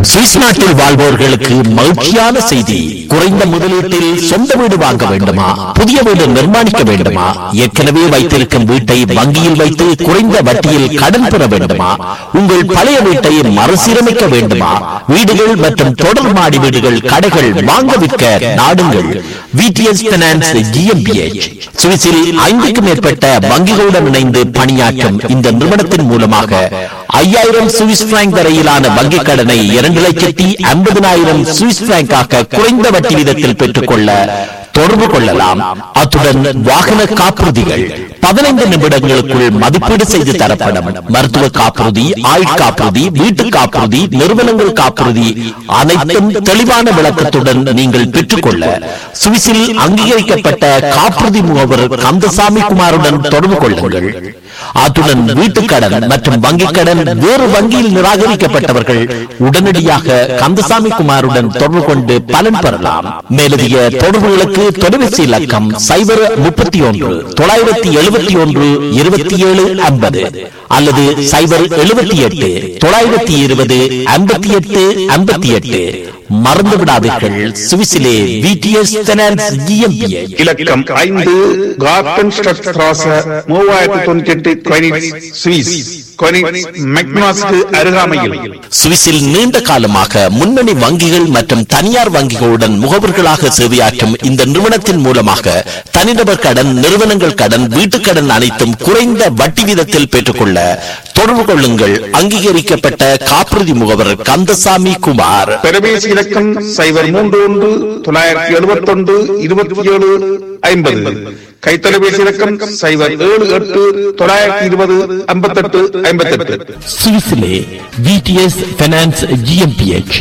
Swiss நாட்டில் வாழ்வோர்களுக்கு மகிழ்ச்சியான செய்தி குறைந்த முதலீட்டில் சொந்த வீடு வாங்க வேண்டுமா புதிய வீடு நிர்மாணிக்க வேண்டுமா ஏற்கனவே வைத்திருக்கும் வீட்டை வங்கியில் வைத்து குறைந்த வட்டியில் கடன் பெற வேண்டுமா உங்கள் பழைய வீட்டை மறுசீரமைக்க வேண்டுமா வீடுகள் மற்றும் தொடர் மாடி வீடுகள் கடைகள் வாங்க விற்க நாடுங்கள் விடிஎஸ் பினான்ஸ் ஜிஎம்பிஎச் சுவிஸில் ஐந்துக்கும் மேற்பட்ட வங்கிகளுடன் இணைந்து பணியாற்றும் இந்த நிறுவனத்தின் மூலமாக ஐயாயிரம் சுவிஸ் பிராங்க் வரையிலான வங்கிக் கடனை இரண்டு லட்சத்தி ஐம்பதினாயிரம் சுவிஸ் பிராங்காக குறைந்த வட்டி வீதத்தில் பெற்றுக்கொள்ள தொடர்பு கொள்ளலாம் அத்துடன் வாகன காப்புறுதிகள் பதினைந்து நிமிடங்களுக்குள் மதிப்பீடு செய்து தரப்படும் மருத்துவ காப்புறுதி ஆயுட்காப்புறுதி வீட்டு காப்புறுதி நிறுவனங்கள் காப்புறுதி அனைத்தும் தெளிவான விளக்கத்துடன் நீங்கள் பெற்றுக்கொள்ள சுவிஸில் அங்கீகரிக்கப்பட்ட காப்புறுதி முகவர் கந்தசாமி குமாருடன் தொடர்பு கொள்ளுங்கள் அத்துடன் வீட்டுக்கடன் மற்றும் வங்கிக் கடன் வேறு வங்கியில் நிராகரிக்கப்பட்டவர்கள் உடனடியாக கந்தசாமி குமாருடன் தொடர்பு கொண்டு பலன் பெறலாம் மேலதிக தொடர்புகளுக்கு தொலைபேசி இலக்கம் சைபர் முப்பத்தி ஒன்று தொள்ளாயிரத்தி எழுபத்தி ஒன்று இருபத்தி ஏழு ஐம்பது அல்லது சைபர் எழுபத்தி எட்டு தொள்ளாயிரத்தி இருபது ஐம்பத்தி எட்டு ஐம்பத்தி எட்டு மறந்து விடாதீர்கள் சுவிசிலே விடிஎஸ் ஃபைனான்ஸ் GmbH. இலக்கம் ஐந்து கார்டன் ஸ்ட்ராச மூவாயிரத்தி தொண்ணூத்தி எட்டு கொயினிட்ஸ் சுவிஸ் கொயினிட்ஸ் மெக்னாஸ்க்கு அருகாமையில் சுவிஸில் நீண்ட காலமாக முன்னணி வங்கிகள் மற்றும் தனியார் வங்கிகளுடன் முகவர்களாக சேவையாற்றும் இந்த நிறுவனத்தின் மூலமாக தனிநபர் கடன் நிறுவனங்கள் கடன் வீட்டுக் கடன் அனைத்தும் குறைந்த வட்டி வீதத்தில் பெற்றுக்கொள்ள தொடர்பு கொள்ளுங்கள் அங்கீகரிக்கப்பட்ட காப்புறுதி முகவர் கந்தசாமி குமார் பெருமேசி இலக்கம் சைபர் மூன்று ஒன்று தொள்ளாயிரத்தி எழுபத்தி ஒன்று இருபத்தி ஏழு ஐம்பது கைத்தொலைபேசி இலக்கம் சைபர் ஏழு எட்டு தொள்ளாயிரத்தி இருபது ஐம்பத்தெட்டு ஐம்பத்தெட்டு சுவிஸிலே விடிஎஸ் ஃபைனான்ஸ் ஜிஎம்பிஎச்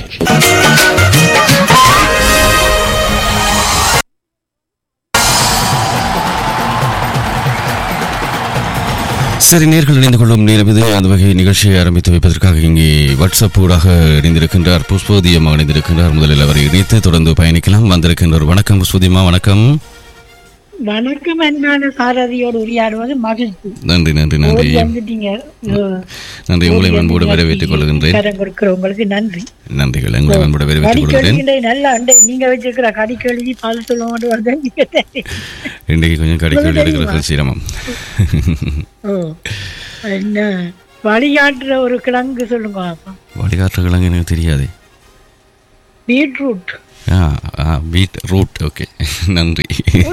சரி நேர்கள் இணைந்து கொள்ளும் நேரம் இது அந்த வகை நிகழ்ச்சியை ஆரம்பித்து வைப்பதற்காக இங்கே வாட்ஸ்அப் ஊடாக இணைந்திருக்கின்றார் புஷ்போதியம்மா இணைந்திருக்கின்றார் முதலில் அவரை இணைத்து தொடர்ந்து பயணிக்கலாம் வந்திருக்கின்றார் வணக்கம் புஷ்போதியம்மா வணக்கம் வணக்கம் அன்பான சாரதியோடு உரையாடுவது மகிழ்ச்சி நன்றி நன்றி நன்றி ஓடி வந்துட்டீங்க நன்றி உங்களை அன்போடு வரவேற்றுக் கொள்கின்றேன் கரம் கொடுக்கிறவங்களுக்கு நன்றி நன்றிகள் உங்களை அன்போடு வரவேற்றுக் கொள்கின்றேன் கடிக்கொழுகின்ற நல்ல அண்டை நீங்க வச்சிருக்கிற கடிக்கொழுகி பால் சொல்ல மாட்டு வருது நீங்க தான். இன்றைக்கு கொஞ்சம் கடைக்கோடி எடுக்கிறது சிரமம் ஓ என்ன வழிகாட்டுற ஒரு கிழங்கு சொல்லுங்க பாப்போம். வழிகாட்டுறவங்க எனக்கு தெரியாது பீட்ரூட் ஆ ஆ பீட் ரூட் ஓகே நன்றி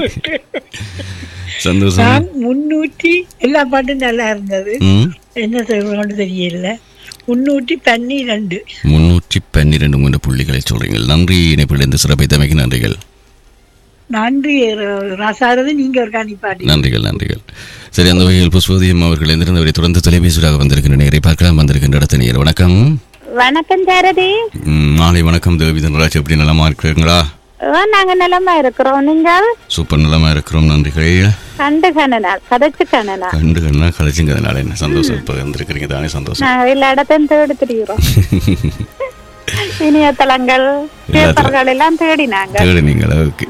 சந்தோஷம் நான் முன்னூற்றி எல்லா பாட்டும் நல்லா இருந்தது ம் என்ன சொல்றோம்னு தெரியல முன்னூற்றி பன்னிரெண்டு முன்னூற்றி பன்னிரெண்டு மூன்று புள்ளிகளை சொல்றீங்க நன்றி இணைப்பில் இருந்து சிறப்பித்தமைக்கு நன்றிகள் நன்றி ர- ராசாரதி நீங்க ஒரு காணிப்பாட்டி நன்றிகள் நன்றிகள் சரி அந்த வகையில் புஷ்போதியம் அவர்கள் எந்திருந்தவரை தொடர்ந்து தொலைபேசியாக வந்திருக்கின்ற நேரை பார்க்கலாம் வந்திருக்கின்ற இடத்த நேர் வணக்கம் வணக்கம் சாரதி ம், மாலை வணக்கம் தேவி தனராஜ் எப்படி நலமா இருக்கிறீங்களா ஓ, நாங்க நலமா இருக்கிறோம் நீங்கள் சூப்பர் நலமா இருக்கிறோம் நன்றிகள் கண்டு கணனால் கதைச்சு கணனா கண்டு கண்ணா கழிச்சுங்கிறதுனால என்ன சந்தோஷம் இப்போ வந்திருக்கிறீங்க தானே சந்தோஷம் நாங்க எல்லா இடத்தையும் தேடி திரிகிறோம் இணையதளங்கள் பேப்பர்கள் எல்லாம் தேடினாங்க தேடி நீங்கள் ஓகே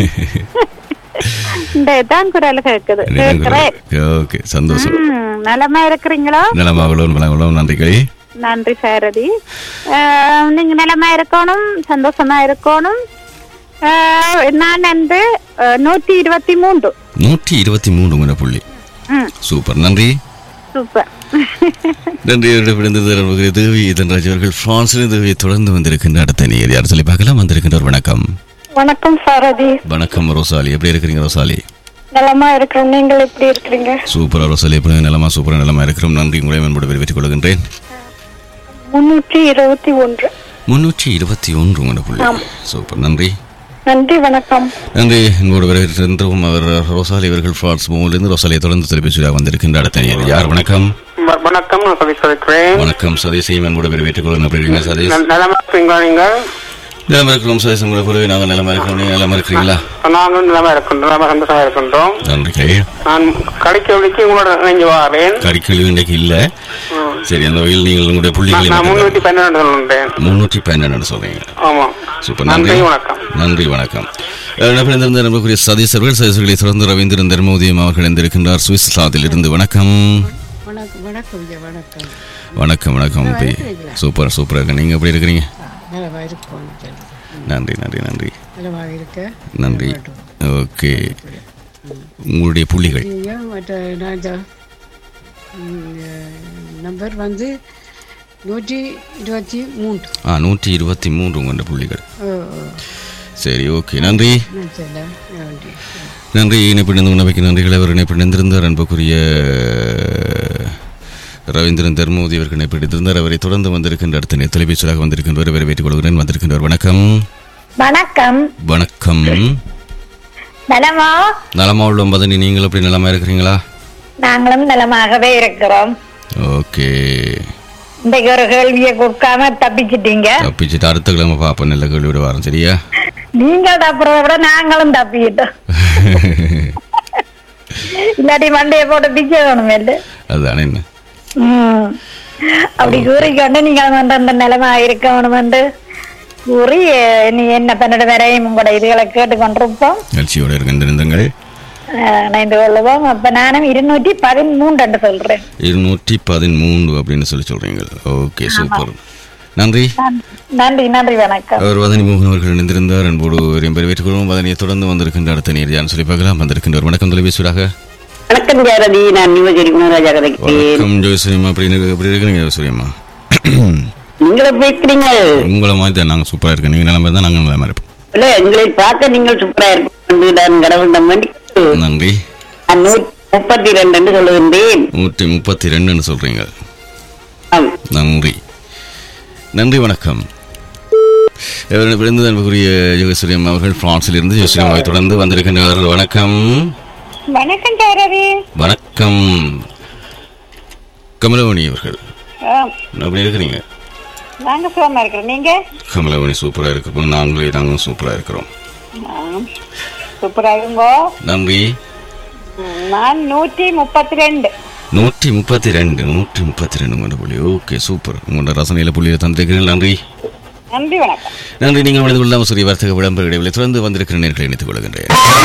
இந்த தான் குரல் கேக்குது கேட்கிறேன் ஓகே சந்தோஷம் ம், நலமா இருக்கிறீங்களோ நலமா அவ்வளவு அவ்வளவு நன்றிகள் நன்றி சாரதி அஹ், நீங்க நலமா இருக்கணும் சந்தோஷமா இருக்கணும் அஹ், நான் வந்து அஹ், நூத்தி இருபத்தி மூன்று நூற்றி இருபத்தி மூணு முறை புள்ளி ம் சூப்பர் நன்றி சூப்பர் நன்றி விழுந்தது தேவி தன்ராஜ் அவர்கள் பிரான்சில் தேவியை தொடர்ந்து வந்திருக்கின்ற அடுத்த நேர் யார் சொல்லி பார்க்கலாம் வந்திருக்கின்றவர் வணக்கம் வணக்கம் சாரதி வணக்கம் ரோசாலி எப்படி இருக்கிறீங்க ரோசாலி நலமா இருக்கிறோம் நீங்கள் எப்படி இருக்கிறீங்க சூப்பரா ரோசாலி எப்படி நிலமா சூப்பரா நிலமா இருக்கிறோம் நன்றி உங்களை மேம்பட வரவேற்றுக் கொள்கின்றேன் முன்னூற்றி இருபத்தி ஒன்று முன்னூற்றி இருபத்தி ஒன்று உங்களோட புள்ளி சூப்பர் நன்றி நன்றி வணக்கம் நன்றி என்னோட வரவேற்கின்றோம் அவர் ரோசாலி அவர்கள் பிரான்ஸ் மூலிருந்து ரோசாலியை தொடர்ந்து தொலைபேசியாக வந்திருக்கின்ற அடுத்த நேர் யார் வணக்கம் வ- வணக்கம் நான் சதீஷ் இருக்கிறேன் வணக்கம் சதீஷையும் என்போட வரவேற்றுக் கொள்ளுங்க அப்படி இருக்கீங்க சதீஷ் ந- நலமா இருக்கீங்களா நீங்கள் நிலமா இருக்கிறோம் சதீஷ் உங்களை போலவே நாங்கள் நிலமா இருக்கிறோம் நீங்க நிலமா இருக்கிறீங்களா நாங்களும் நலமா இருக்கின்றோம் நலமா சந்தோஷமா இருக்கின்றோம் நன்றிகள் நான் கடைக்கவழிக்கு உங்களோட இணைஞ்சு வாரேன் கறிக்கழிவு இன்றைக்கு இல்ல சரி அந்த வகையில் நீங்கள் உங்களுடைய புள்ளிகளை நான் முன்னூத்தி பன்னெண்டு சொல்லுறேன் முன்னூற்றி பன்னெண்டு சொல்றீங்க ஆமா சூப்பர் நன்றி நன்றி வணக்கம் நன்றி வணக்கம் நம்பியிருந்த நம்பக்கூடிய சதீசர்கள் சதீசர்களை தொடர்ந்து ரவீந்திரன் தர்மோதயம் அவர்கள் இருந்திருக்கின்றார் சுவிஸ் சாதில் இருந்து வணக்கம் வணக்கம் வணக்கம் ஐயா, வணக்கம் வணக்கம் வணக்கம் பி. சூப்பர் சூப்பராக இருக்கு நீங்கள் எப்படி இருக்கிறீங்க நலமாக இருக்கணும் சொல்லி நன்றி நன்றி நன்றி நலமாக இருக்க நன்றி ஓகே உங்களுடைய புள்ளிகள் நீங்க மற்ற நான் இந்த, ம், நம்பர் வந்து நூற்றி இருபத்தி மூன்று ஆ நூற்றி இருபத்தி மூன்று உங்களோட புள்ளிகள் ஓ ஓ சரி ஓகே நன்றி நான் சொல்ல நன்றி நன்றி இணைப்பிணைந்து உணவைக்கு நன்றிகள் அவர் இணைப்பிணைந்திருந்தார் அன்புக்குரிய ரவீந்திரன் தர்மோதி அவர்கள் இணைப்பிடித்திருந்தார் அவரை தொடர்ந்து வந்திருக்கின்ற அடுத்த நேர தொலைபேசியாக வந்திருக்கின்றவர் வரவேற்றுக் கொள்கிறேன் வந்திருக்கின்றவர் வணக்கம் வணக்கம் வணக்கம் நலமா நலமா உள்ள மதனி நீங்கள் எப்படி நலமா இருக்கிறீங்களா நாங்களும் நலமாகவே இருக்கிறோம் ஓகே இன்றைக்கு ஒரு கேள்வியை கொடுக்காம தப்பிச்சிட்டீங்க தப்பிச்சுட்டு அடுத்த கிழமை பார்ப்போம் நல்ல கேள்வியோட வாரம் சரியா நீங்க தப்புறத விட நாங்களும் தப்பிக்கிட்டோம் இல்லாட்டி மண்டையை போட்டு பிச்சை வேணும் இல்லை அதுதானே என்ன ம். அப்படி கூறிக்கொண்டு நீங்கள் வந்து அந்த நிலைமை இருக்கணும் என்று கூறி அஹ், நீ என்ன பன்னெண்டு வரையும் உங்களோட இதுகளை கேட்டுக்கொண்டிருப்போம் நிகழ்ச்சியோட இருக்கின்றங்கள் அஹ், இணைந்து கொள்ளுவோம் அப்ப நானும் இருநூற்றி பதிமூன்று என்று சொல்றேன் இருநூற்றி பதிமூன்று அப்படின்னு சொல்லி சொல்றீங்க ஓகே சூப்பர் நன்றி நன்றி நன்றி வணக்கம் அவர் வதனி மோகன் அவர்கள் இணைந்திருந்தார் அன்போடு வரையும் வரவேற்றுக் கொள்வோம் வதனியை தொடர்ந்து வந்திருக்கின்ற அடுத்த நேர் யான் சொல்லி பார்க்கலாம் வந்திருக்கின்றவர் வணக்கம் தொலைபேசுவராக வணக்கம் ஜாரதி நான் நிவகிரி குணராஜா கதைக்கிறேன் வணக்கம் ஜோசியம்மா அப்படி இருக்கு- எப்படி இருக்கிறீங்க ஜோசியம்மா நீங்கள் எப்படி இருக்கிறீங்க உங்களை மாதிரி தான் நாங்கள் சூப்பராக இருக்கோம் நீங்கள் நிலைமை தான் நாங்கள் நிலைமை இருப்போம் இல்ல எங்களை பார்க்க நீங்கள் சூப்பரா இருப்பீங்க நான் கடவுளிடம் வேண்டி நன்றி நான் நூற்றி முப்பத்தி ரெண்டு என்று சொல்லுகின்றேன் நூற்றி முப்பத்தி ரெண்டுன்னு சொல்றீங்க ஆம். நன்றி நன்றி வணக்கம் விழுந்து அன்புக்குரிய யோகேஸ்வரியம் அவர்கள் பிரான்சில் இருந்து யோகேஸ்வரியம் அவரை தொடர்ந்து வந்திருக்கின்றனர் வணக்கம் வணக்கம் சாரதி வணக்கம் கமலவணி அவர்கள் அப்படி இருக்கிறீங்க நாங்க சுகமா இருக்கிறோம் நீங்க கமலவணி சூப்பராக இருக்கிறோம் நாங்களே நாங்களும் சூப்பராக இருக்கிறோம் சூப்பரா இருங்கோ நன்றி நான் நூற்றி முப்பத்தி ரெண்டு நூற்றி முப்பத்தி ரெண்டு நூற்றி முப்பத்தி ரெண்டு உங்களோட புள்ளி ஓகே சூப்பர் உங்களோட ரசனையில் புள்ளியை தந்திருக்கிறீர்கள் நன்றி நன்றி வணக்கம் நன்றி நீங்கள் மனித கொள்ளாமல் சூரிய வர்த்தக விளம்பர இடைவெளி தொடர்ந்து வந்திருக்கிற நேர்களை இணைத்துக் கொள்கின்றேன்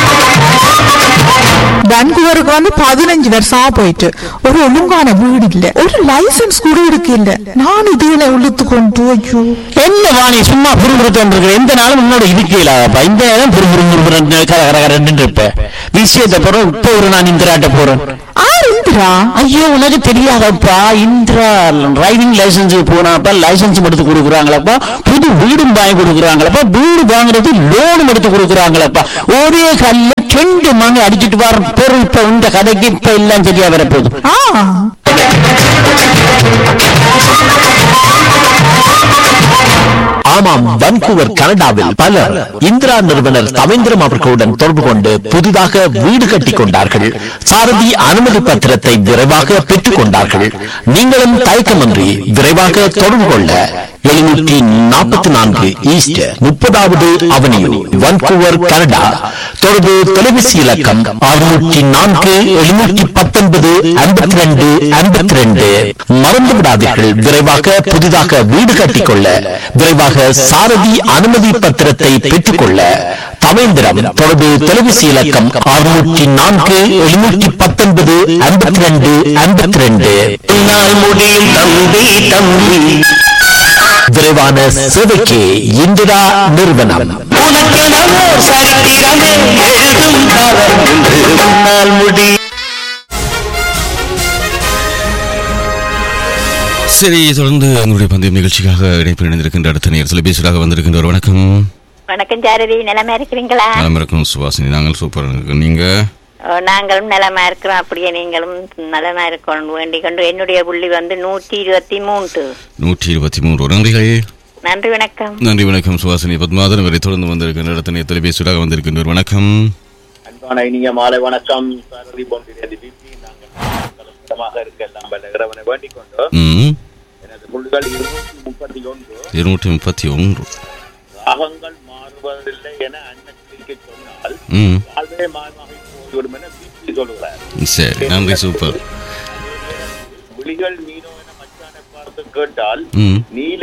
பெங்களூருக்கு வந்து பதினஞ்சு வருஷமா போயிட்டு ஒரு ஒழுங்கான வீடு இல்ல ஒரு லைசன்ஸ் கூட இருக்கு இல்ல நான் இதுல இழுத்து கொண்டு ஐயோ என்ன வாணி சும்மா புரிபுறுத்து வந்திருக்கிற எந்த நாளும் முன்னோட இருக்கலாப்பா இந்த நேரம் புரிபுறு கர கர கரன்னு இருப்ப விஷயத்தை போறோம் இப்போ ஒரு நான் இந்திராட்ட போறேன் ஆர் இந்திரா ஐயோ உனக்கு தெரியாதப்பா இந்திரா டிரைவிங் லைசன்ஸ் போனாப்பா லைசன்ஸ் எடுத்து கொடுக்குறாங்களப்பா புது வீடும் வாங்கி கொடுக்குறாங்களப்பா வீடு வாங்குறது லோனும் எடுத்து கொடுக்குறாங்களப்பா ஒரே கல்ல ரெண்டு மணி அடிச்சிட்டு வர பொருள் இப்ப இந்த கதைக்கு இப்ப எல்லாம் சரியா வரப்போகுது ஆ ஆமாம் வன்கூவர் கனடாவில் பலர் இந்திரா நிறுவனர் தவேந்திரம் அவர்களுடன் தொடர்பு கொண்டு புதிதாக வீடு கட்டிக் கொண்டார்கள் சாரதி அனுமதி பத்திரத்தை விரைவாக பெற்றுக் கொண்டார்கள் நீங்களும் தயக்கமின்றி விரைவாக தொடர்பு கொள்ள எழுநூற்றி நாற்பத்தி நான்கு ஈஸ்ட் முப்பதாவது அவனியூ வன்கூவர் கனடா தொடர்பு தொலைபேசி இலக்கம் அறுநூற்றி நான்கு எழுநூற்றி பத்தொன்பது ஐம்பத்தி ரெண்டு ஐம்பத்தி ரெண்டு மறந்து விடாதீர்கள் விரைவாக புதிதாக வீடு கட்டிக்கொள்ள விரைவாக சாரதி அனுமதி பத்திரத்தை பெற்றுக்கொள்ள தவேந்திரம் தொடர்பு தொலைபேசி இலக்கம் அறுநூற்றி நான்கு எழுநூற்றி பத்தொன்பது ஐம்பத்தி ரெண்டு ஐம்பத்தி ரெண்டு முடியும் தம்பி தம்பி விரைவான சேவைக்கு இந்திரா நிறுவனம் உனக்கெனவோ சரித்திரமே எழுதும் காலம் என்று உன்னால் முடி சரி தொடர்ந்து உங்களுடைய பந்தயம் நிகழ்ச்சிக்காக இணைப்பு இணைந்திருக்கின்ற அடுத்த நேர் தொலைபேசியாக வந்திருக்கின்றவர் வணக்கம் வணக்கம் ஜாரதி நிலமா இருக்கிறீங்களா நலம் இருக்கும் சுபாசினி நாங்கள் சூப்பர் இருக்கு நீங்க ஓ, நாங்களும் நலமா இருக்கிறோம் அப்படியே நீங்களும் நலமா இருக்கணும் வேண்டிக் கொண்டு என்னுடைய புள்ளி வந்து நூற்றி இருபத்தி மூன்று நூற்றி இருபத்தி மூன்று நன்றிகள் நன்றி வணக்கம் நன்றி வணக்கம் சுபாசினி பத்மாதன் வரை தொடர்ந்து வந்திருக்கின்ற அடுத்த நேர் தொலைபேசியாக வந்திருக்கின்றவர் வணக்கம் அன்பான இனிய மாலை வணக்கம் சாரதி போன்றிருந்த பிபி நாங்கள் சுத்தமாக இருக்க எல்லாம் இறைவனை வேண்டிக் கொண்டு ம் எனது புள்ளிகள் இருநூற்றி முப்பத்தி ஒன்று இருநூற்றி முப்பத்தி ஒன்று ராகங்கள் மாறுவதில்லை என அண்ணன் சிரிக்க சொன்னால் ம் வாழ்வே மாயமாக போய்விடும் என பிபி சொல்லுகிறார் சரி நன்றி சூப்பர் விழிகள் மீனோ என மச்சானை பார்த்து கேட்டால் ம் நீல